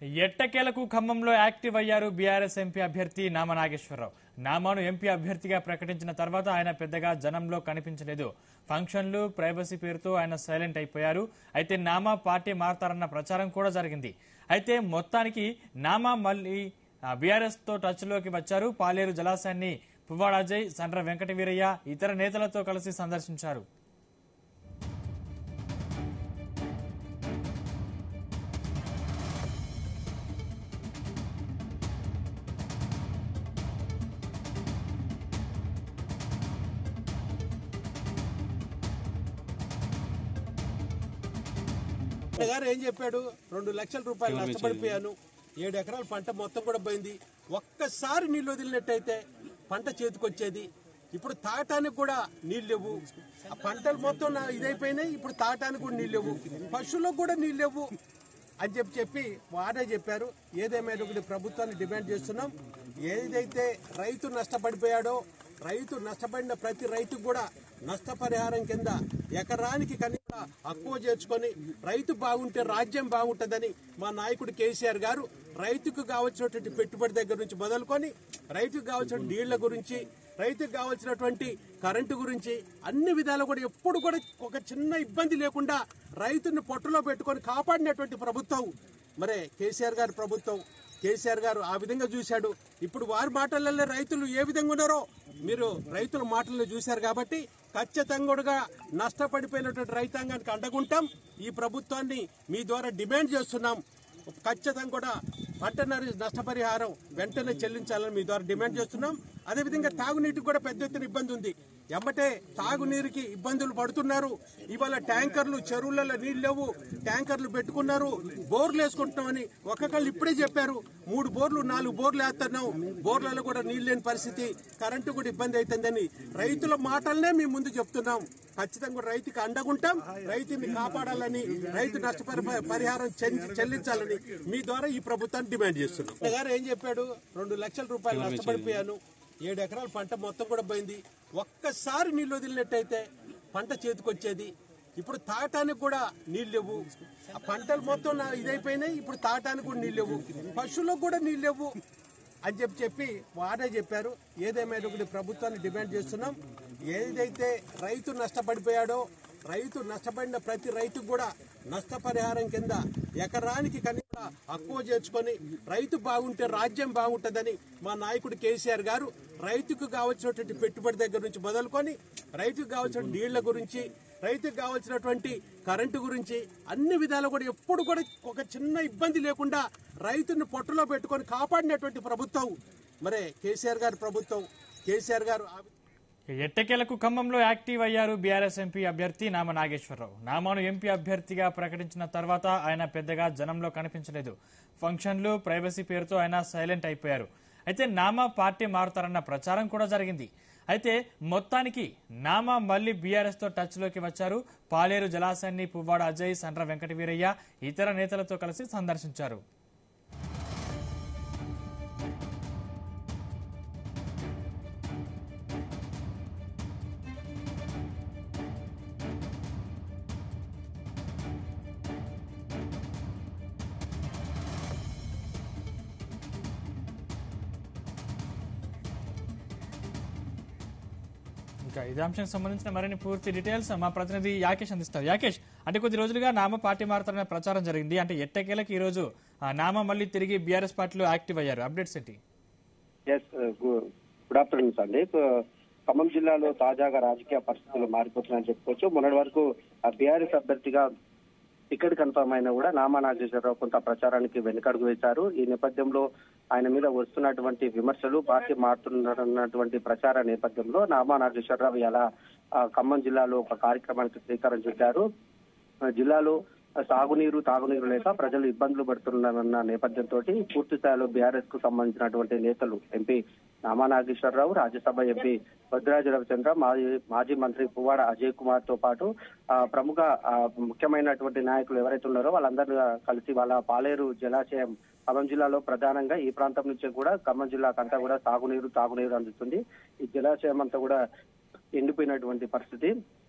ఎట్టకేలకు ఖమ్మంలో యాక్టివ్ అయ్యారు బీఆర్ఎస్ ఎంపీ అభ్యర్థి నామ నాగేశ్వరరావు నామాను ఎంపీ అభ్యర్థిగా ప్రకటించిన తర్వాత ఆయన పెద్దగా జనంలో కనిపించలేదు ఫంక్షన్లు ప్రైవసీ పేరుతో ఆయన సైలెంట్ అయిపోయారు అయితే నామా పార్టీ మారతారన్న ప్రచారం కూడా జరిగింది అయితే మొత్తానికి నామా మళ్ళీ బీఆర్ఎస్ తో టచ్ లోకి వచ్చారు పాలేరు జలాశయాన్ని పువ్వాడ అజయ్ సండ్ర వెంకట వీరయ్య ఇతర నేతలతో కలిసి సందర్శించారు ఆయన గారు ఏం చెప్పాడు రెండు లక్షల రూపాయలు నష్టపడిపోయాను ఏడు ఎకరాల పంట మొత్తం కూడా పోయింది ఒక్కసారి నీళ్లు వదిలినట్టయితే పంట చేతికొచ్చేది ఇప్పుడు తాగటానికి కూడా నీళ్ళు లేవు ఆ పంటలు మొత్తం నా- ఇదైపోయినాయి ఇప్పుడు తాగటానికి కూడా నీళ్ళు లేవు పశువులకు కూడా నీళ్ళు లేవు అని చెప్పి చెప్పి వారే చెప్పారు ఏదేమైనా ఒకటి ప్రభుత్వాన్ని డిమాండ్ చేస్తున్నాం ఏదైతే రైతు నష్టపడిపోయాడో రైతు నష్టపడిన ప్రతి రైతుకు కూడా నష్టపరిహారం కింద ఎకరానికి కనీస హక్కువ చేర్చుకొని రైతు బాగుంటే రాజ్యం బాగుంటుందని మా నాయకుడు కేసీఆర్ గారు రైతుకు కావలసినటువంటి పెట్టుబడి దగ్గర నుంచి మొదలుకొని రైతుకు కావాల్సిన నీళ్ల గురించి రైతుకు కావాల్సినటువంటి కరెంటు గురించి అన్ని విధాలు కూడా ఎప్పుడు కూడా ఒక చిన్న ఇబ్బంది లేకుండా రైతుని పొట్టలో పెట్టుకొని కాపాడినటువంటి ప్రభుత్వం మరే కేసీఆర్ గారి ప్రభుత్వం కేసీఆర్ గారు ఆ విధంగా చూశాడు ఇప్పుడు వారి మాటలలో రైతులు ఏ విధంగా ఉన్నారో మీరు రైతుల మాటల్లో చూశారు కాబట్టి ఖచ్చితంగా నష్టపడిపోయినటువంటి రైతాంగానికి అండగుంటాం ఈ ప్రభుత్వాన్ని మీ ద్వారా డిమాండ్ చేస్తున్నాం ఖచ్చితంగా కూడా పట్టణారి నష్టపరిహారం వెంటనే చెల్లించాలని మీ ద్వారా డిమాండ్ చేస్తున్నాం అదేవిధంగా తాగునీటికి కూడా పెద్ద ఎత్తున ఇబ్బంది ఉంది ఎమ్మటే తాగునీరుకి ఇబ్బందులు పడుతున్నారు ఇవాళ ట్యాంకర్లు చెరువులలో నీళ్ళు లేవు ట్యాంకర్లు పెట్టుకున్నారు బోర్లు వేసుకుంటున్నామని ఒక్కొక్కళ్ళు ఇప్పుడే చెప్పారు మూడు బోర్లు నాలుగు బోర్లు వేస్తున్నాం బోర్లలో కూడా నీళ్ళు లేని పరిస్థితి కరెంటు కూడా ఇబ్బంది అవుతుందని రైతుల మాటలనే మేము ముందు చెప్తున్నాం ఖచ్చితంగా కూడా రైతుకి అండగుంటాం రైతుని కాపాడాలని రైతు నష్టపరి పరిహారం చెల్లి- చెల్లించాలని మీ ద్వారా ఈ ప్రభుత్వాన్ని డిమాండ్ చేస్తున్నాం ఆయన గారు ఏం చెప్పాడు రెండు లక్షల రూపాయలు నష్టపడిపోయాను ఏడు ఎకరాల పంట మొత్తం కూడా పోయింది ఒక్కసారి నీళ్లు వదిలినట్టయితే పంట చేతికొచ్చేది ఇప్పుడు తాగటానికి కూడా నీళ్ళు లేవు ఆ పంటలు మొత్తం నా- ఇదైపోయినాయి ఇప్పుడు తాగటానికి కూడా నీళ్ళు లేవు పశువులకు కూడా నీళ్ళు లేవు అని చెప్పి చెప్పి వారే చెప్పారు ఏదేమైనా ఒకటి ప్రభుత్వాన్ని డిమాండ్ చేస్తున్నాం ఏదైతే రైతు నష్టపడిపోయాడో రైతు నష్టపడిన ప్రతి రైతుకు కూడా నష్టపరిహారం కింద ఎకరానికి కనీస హక్కువ చేర్చుకొని రైతు బాగుంటే రాజ్యం బాగుంటుందని మా నాయకుడు కేసీఆర్ గారు రైతుకు కావలసినటువంటి పెట్టుబడి దగ్గర నుంచి మొదలుకొని రైతుకు కావాల్సిన నీళ్ల గురించి రైతుకు కావాల్సినటువంటి కరెంటు గురించి అన్ని విధాలు కూడా ఎప్పుడు కూడా ఒక చిన్న ఇబ్బంది లేకుండా రైతుని పొట్టలో పెట్టుకొని కాపాడినటువంటి ప్రభుత్వం మరే కేసీఆర్ గారి ప్రభుత్వం కేసీఆర్ గారు ఆ ఎట్టకేలకు ఖమ్మంలో యాక్టివ్ అయ్యారు బీఆర్ఎస్ ఎంపీ అభ్యర్థి నామ నాగేశ్వరరావు నామాను ఎంపీ అభ్యర్థిగా ప్రకటించిన తర్వాత ఆయన పెద్దగా జనంలో కనిపించలేదు ఫంక్షన్లు ప్రైవసీ పేరుతో ఆయన సైలెంట్ అయిపోయారు అయితే నామా పార్టీ మారుతారన్న ప్రచారం కూడా జరిగింది అయితే మొత్తానికి నామా మళ్లీ బీఆర్ఎస్ తో టచ్ లోకి వచ్చారు పాలేరు జలాశయాన్ని పువ్వాడ అజయ్ సండ్ర వెంకట వీరయ్య ఇతర నేతలతో కలిసి సందర్శించారు ఇంకా ఇదే అంశానికి సంబంధించిన మరిన్ని పూర్తి డీటెయిల్స్ మా ప్రతినిధి యాకేష్ అందిస్తారు యాకేష్ అంటే కొద్ది రోజులుగా నామ పార్టీ మారుతారనే ప్రచారం జరిగింది అంటే ఎట్టకేలకి ఈ రోజు ఆ నామ మళ్ళీ తిరిగి బీఆర్ఎస్ పార్టీలో యాక్టివ్ అయ్యారు అప్డేట్స్ ఏంటి ఎస్ గుడ్ ఆఫ్టర్నూన్ అండి ఖమ్మం జిల్లాలో తాజాగా రాజకీయ పరిస్థితులు మారిపోతున్నాయని చెప్పుకోవచ్చు మొన్నటి వరకు బీఆర్ఎస్ అభ్యర్థిగా టికెట్ కన్ఫర్మ్ అయినా కూడా నామా నాగేశ్వరరావు కొంత ప్రచారానికి వెనుకడుగు వేశారు ఈ నేపథ్యంలో ఆయన మీద వస్తున్నటువంటి విమర్శలు పార్టీ మారుతున్నటువంటి ప్రచార నేపథ్యంలో నామా నాగేశ్వరరావు ఇలా ఆ, ఖమ్మం జిల్లాలో ఒక కార్యక్రమానికి శ్రీకారం చుట్టారు ఆ, జిల్లాలో సాగునీరు తాగునీరు లేక ప్రజలు ఇబ్బందులు పడుతున్నారన్న నేపథ్యంతో పూర్తి స్థాయిలో బీఆర్ఎస్ కు సంబంధించినటువంటి నేతలు ఎంపీ నామా నాగేశ్వరరావు రాజ్యసభ ఎంపీ వద్రాజ రవిచంద్ర మాజీ మాజీ మంత్రి పువ్వాడ అజయ్ కుమార్ తో పాటు ఆ, ప్రముఖ ఆ, ముఖ్యమైనటువంటి నాయకులు ఎవరైతే ఉన్నారో వాళ్ళందరూ కలిసి వాళ్ళ పాలేరు జలాశయం ఖమ్మం జిల్లాలో ప్రధానంగా ఈ ప్రాంతం నుంచే కూడా ఖమ్మం జిల్లాకంతా కూడా సాగునీరు తాగునీరు అందుతుంది ఈ జలాశయం అంతా కూడా ఎండిపోయినటువంటి పరిస్థితి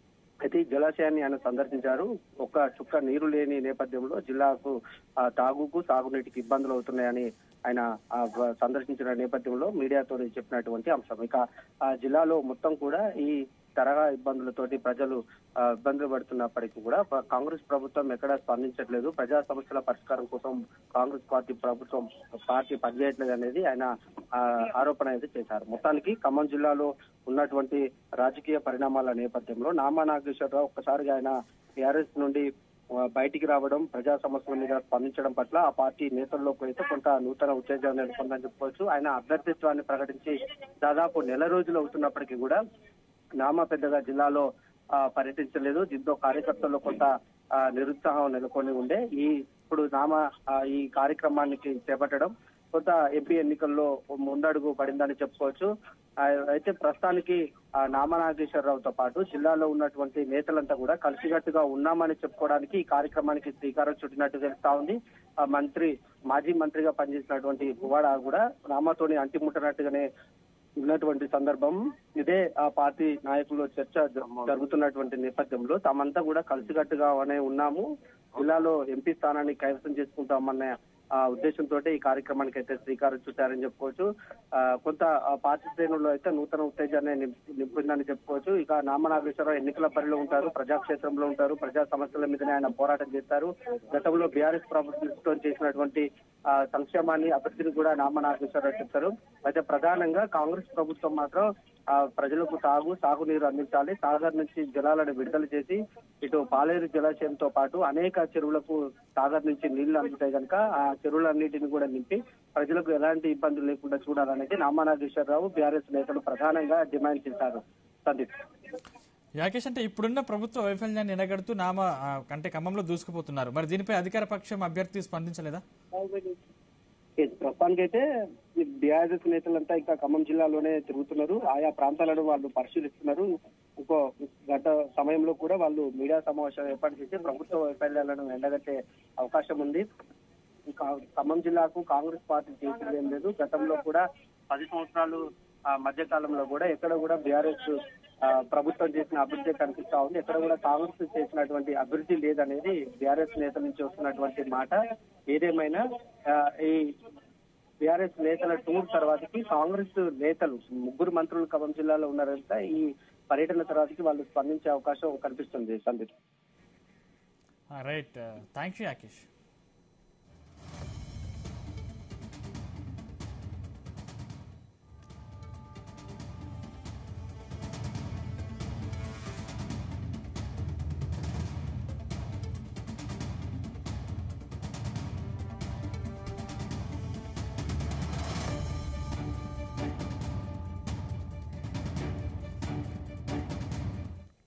అయితే ఈ జలాశయాన్ని ఆయన సందర్శించారు ఒక్క చుక్క నీరు లేని నేపథ్యంలో జిల్లాకు ఆ, తాగుకు సాగునీటికి ఇబ్బందులు అవుతున్నాయని ఆయన ఆ, వ- సందర్శించిన నేపథ్యంలో మీడియాతో చెప్పినటువంటి అంశం ఇక ఆ జిల్లాలో మొత్తం కూడా ఈ తరహా ఇబ్బందులతోటి ప్రజలు ఆ, ఇబ్బందులు పడుతున్నప్పటికీ కూడా ప- కాంగ్రెస్ ప్రభుత్వం ఎక్కడా స్పందించట్లేదు ప్రజా సమస్యల పరిష్కారం కోసం కాంగ్రెస్ పార్టీ ప్రభుత్వం పార్టీ పనిచేయట్లేదు అనేది ఆయన ఆ, ఆరోపణ అయితే చేశారు మొత్తానికి ఖమ్మం జిల్లాలో ఉన్నటువంటి రాజకీయ పరిణామాల నేపథ్యంలో నామా నాగేశ్వరరావు ఒక్కసారిగా ఆయన టీఆర్ఎస్ నుండి ఆ, బయటికి రావడం ప్రజా సమస్యల మీద స్పందించడం పట్ల ఆ పార్టీ నేతల్లోకి అయితే కొంత నూతన ఉత్తేజాన్ని నెలకొందని చెప్పుకోవచ్చు ఆయన అభ్యర్థిత్వాన్ని ప్రకటించి దాదాపు నెల రోజులు అవుతున్నప్పటికీ కూడా నామా పెద్దగా జిల్లాలో ఆ, పర్యటించలేదు దీంతో కార్యకర్తల్లో కొంత ఆ, నిరుత్సాహం నెలకొని ఉండే ఈ ఇప్పుడు నామ ఆ, ఈ కార్యక్రమానికి చేపట్టడం కొంత ఎంపీ ఎన్నికల్లో ముందడుగు పడిందని చెప్పుకోవచ్చు ఆ, అయితే ప్రస్తుతానికి ఆ, నామా నాగేశ్వరరావుతో పాటు జిల్లాలో ఉన్నటువంటి నేతలంతా కూడా కలిసికట్టుగా ఉన్నామని చెప్పుకోవడానికి ఈ కార్యక్రమానికి శ్రీకారం చుట్టినట్టు తెలుస్తా ఉంది ఆ మంత్రి మాజీ మంత్రిగా పనిచేసినటువంటి పువ్వాడ కూడా నామాతోని అంటిముట్టనట్టుగానే ఉన్నటువంటి సందర్భం ఇదే ఆ పార్టీ నాయకుల్లో చర్చ జ- జరుగుతున్నటువంటి నేపథ్యంలో తామంతా కూడా కలిసికట్టుగానే ఉన్నాము జిల్లాలో ఎంపీ స్థానాన్ని కైవసం చేసుకుంటామన్న ఆ ఉద్దేశంతో ఈ కార్యక్రమానికి అయితే శ్రీకారం చుట్టారని చెప్పుకోవచ్చు ఆ, కొంత ఆ పార్టీ శ్రేణుల్లో అయితే నూతన ఉత్తేజాన్ని నింప్- నింపిందని చెప్పుకోవచ్చు ఇక నామనాగేశ్వరరావు ఎన్నికల బరిలో ఉంటారు ప్రజాక్షేత్రంలో ఉంటారు ప్రజా సమస్యల మీదనే ఆయన పోరాటం చేస్తారు గతంలో బీఆర్ఎస్ ప్రభుత్వం చేసినటువంటి ఆ, సంక్షేమాన్ని అభివృద్ధిని కూడా నామనాగేశ్వరరావు చెప్తారు అయితే ప్రధానంగా కాంగ్రెస్ ప్రభుత్వం మాత్రం ఆ, ప్రజలకు తాగు సాగునీరు అందించాలి సాగర్ నుంచి జలాలను విడుదల చేసి ఇటు పాలేరు జలాశయంతో పాటు అనేక చెరువులకు సాగర్ నుంచి నీళ్లు అందుతాయి కనుక ఆ చెరువులన్నిటిని కూడా నింపి ప్రజలకు ఎలాంటి ఇబ్బందులు లేకుండా చూడాలనేది నామనాగేశ్వరరావు బీఆర్ఎస్ నేతలు ప్రధానంగా డిమాండ్ చేశారు సందీప్ యాకేష్ అంటే ఇప్పుడున్న ప్రభుత్వ వైఫల్యాన్ని ఎనగడుతూ నామ ఆ, అంటే ఖమ్మంలో దూసుకుపోతున్నారు మరి దీనిపై అధికార పక్షం అభ్యర్థి స్పందించలేదా ప్రస్తుతానికైతే బీఆర్ఎస్ నేతలంతా ఇంకా ఖమ్మం జిల్లాలోనే తిరుగుతున్నారు ఆయా ప్రాంతాలను వాళ్ళు పరిశీలిస్తున్నారు ఇంకో గత సమయంలో కూడా వాళ్ళు మీడియా సమావేశం ఏర్పాటు చేసి ప్రభుత్వ వైఫల్యాలను ఎండగట్టే అవకాశం ఉంది ఇంకా ఖమ్మం జిల్లాకు కాంగ్రెస్ పార్టీ చేసింది ఏం లేదు గతంలో కూడా పది సంవత్సరాలు ఆ మధ్య కాలంలో కూడా ఎక్కడ కూడా బీఆర్ఎస్ ప్రభుత్వం చేసిన అభివృద్ధి కనిపిస్తా ఉంది ఎక్కడ కూడా కాంగ్రెస్ చేసినటువంటి అభివృద్ధి లేదనేది బీఆర్ఎస్ నేతల నుంచి వస్తున్నటువంటి మాట ఏదేమైనా ఆ, ఈ బీఆర్ఎస్ నేతల టూర్ తర్వాతకి కాంగ్రెస్ నేతలు ముగ్గురు మంత్రులు ఖమ్మం జిల్లాలో ఉన్నారంటే ఈ పర్యటన తర్వాతకి వాళ్ళు స్పందించే అవకాశం కనిపిస్తుంది సందీప్ రైట్ థ్యాంక్ యూ యాకేష్